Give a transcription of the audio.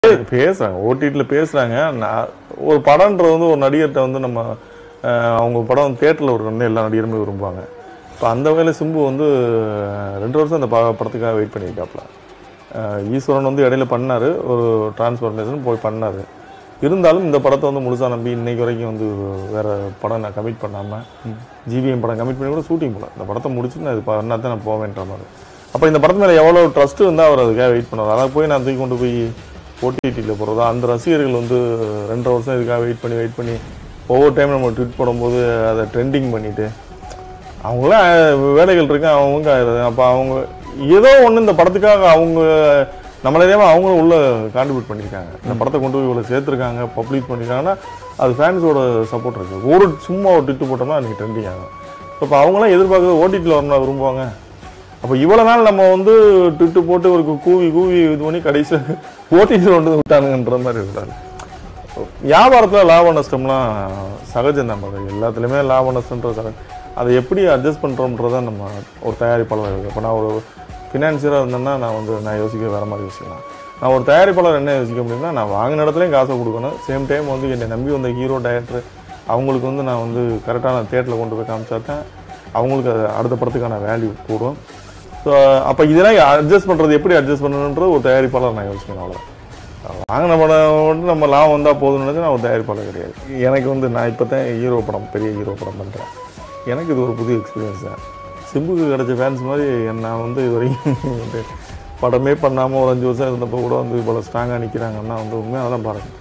பேசுறாங்க ஓடிடியில் பேசுறாங்க நான் ஒரு படம்ன்றது வந்து ஒரு நடிகர்கிட்ட வந்து நம்ம அஹ், அவங்க படம் தேட்டரில் ஒரு வந்து எல்லா நடிகருமே விரும்புவாங்க இப்போ அந்த வகையில் சிம்பு வந்து அஹ், ரெண்டு வருஷம் அந்த ப- படத்துக்காக வெயிட் பண்ணியிருக்காப்ல அஹ், ஈஸ்வரன் வந்து இடையில பண்ணாரு ஒரு டிரான்ஸ்ஃபர்மேஷன் போய் பண்ணாரு இருந்தாலும் இந்த படத்தை வந்து முழுசா நம்பி இன்னைக்கு வரைக்கும் வந்து வேற படம் நான் கமிட் பண்ணாமல் ஜிவிஎம் படம் கமிட் பண்ணி கூட ஷூட்டிங் போல இந்த படத்தை முடிச்சு நான் இது பண்ணா தான் நான் போவேன்ற மாதிரி அப்போ இந்த படத்து மேலே எவ்வளோ ட்ரஸ்ட் இருந்தால் அவர் அதுக்காக வெயிட் பண்ணுவார் அதை போய் நான் தூக்கி கொண்டு போய் ஓடிடியில் போடுறதா அந்த ரசிகர்கள் வந்து ரெண்டரை வருஷம் இதுக்காக வெயிட் பண்ணி வெயிட் பண்ணி ஒவ்வொரு டைம் நம்ம ட்வீட் போடும்போது அதை ட்ரெண்டிங் பண்ணிட்டு அவங்களாம் வேலைகள் இருக்கு அவங்க அப்போ அவங்க ஏதோ ஒன்று இந்த படத்துக்காக அவங்க நம்மள அறியாம அவங்களும் உள்ள கான்ட்ரிபியூட் பண்ணியிருக்காங்க இந்த படத்தை கொண்டு போய் இவ்வளோ சேர்த்துருக்காங்க பப்ளிஷ் பண்ணியிருக்காங்கன்னா அது ஃபேன்ஸோட சப்போர்ட் இருக்கு ஒரு சும்மா ஒரு டிட்டு போட்டோம்னா அன்றைக்கி ட்ரெண்டிங் ஆகும் இப்போ அவங்களாம் எதிர்பார்க்குறது ஓடிடியில் வரணும் விரும்புவாங்க அப்போ இவ்வளோ நாள் நம்ம வந்து ட்விட்டு போட்டு ஒரு கூவி கூவி இது பண்ணி கடைசியில் ஓடிடியில் கொண்டு வந்து விட்டானுங்கன்ற மாதிரி இருக்காரு வியாபாரத்தில் லாப நஷ்டம்லாம் சகஜம் தான் அது எல்லாத்துலேயுமே லாப நஷ்டன்றது சகஜம் அதை எப்படி அட்ஜஸ்ட் பண்ணுறோன்றத நம்ம ஒரு தயாரிப்பாளர் இப்போ நான் ஒரு ஃபினான்சியராக இருந்தேன்னா நான் வந்து நான் யோசிக்க வேறு மாதிரி யோசிக்கலாம் நான் ஒரு தயாரிப்பாளர் என்ன யோசிக்க முடியும்னா நான் வாங்கின இடத்துலையும் காசை கொடுக்கணும் சேம் டைம் வந்து என்னை நம்பி வந்த ஹீரோ டைரக்டர் அவங்களுக்கு வந்து நான் வந்து கரெக்டான தேட்டரில் கொண்டு போய் காமிச்சா தான் அவங்களுக்கு அது அடுத்த படத்துக்கான வேல்யூ கூடும் ஸோ அப்போ இதெல்லாம் அட்ஜஸ்ட் பண்ணுறது எப்படி அட்ஜஸ்ட் பண்ணணுன்றது ஒரு தயாரிப்பாளர் நான் யோசிக்கணும் அவ்வளோ வாங்கின படம் வந்து நம்ம லாபம் வந்தால் போதும்னு நினைச்சு நான் ஒரு தயாரிப்பாளர் கிடையாது எனக்கு வந்து நான் இப்போ தான் ஹீரோ படம் பெரிய ஹீரோ படம் பண்ணுறேன் எனக்கு இது ஒரு புது எக்ஸ்பீரியன்ஸ் தான் சிம்புக்கு கிடைச்ச ஃபேன்ஸ் மாதிரி நான் வந்து இது வரைக்கும் வந்து படமே பண்ணாமல் ஒரு அஞ்சு வருஷம் இருந்தப்போ கூட வந்து இவ்வளோ ஸ்ட்ராங்காக நிற்கிறாங்கன்னா வந்து உண்மையாக அதெல்லாம் பாருங்கள்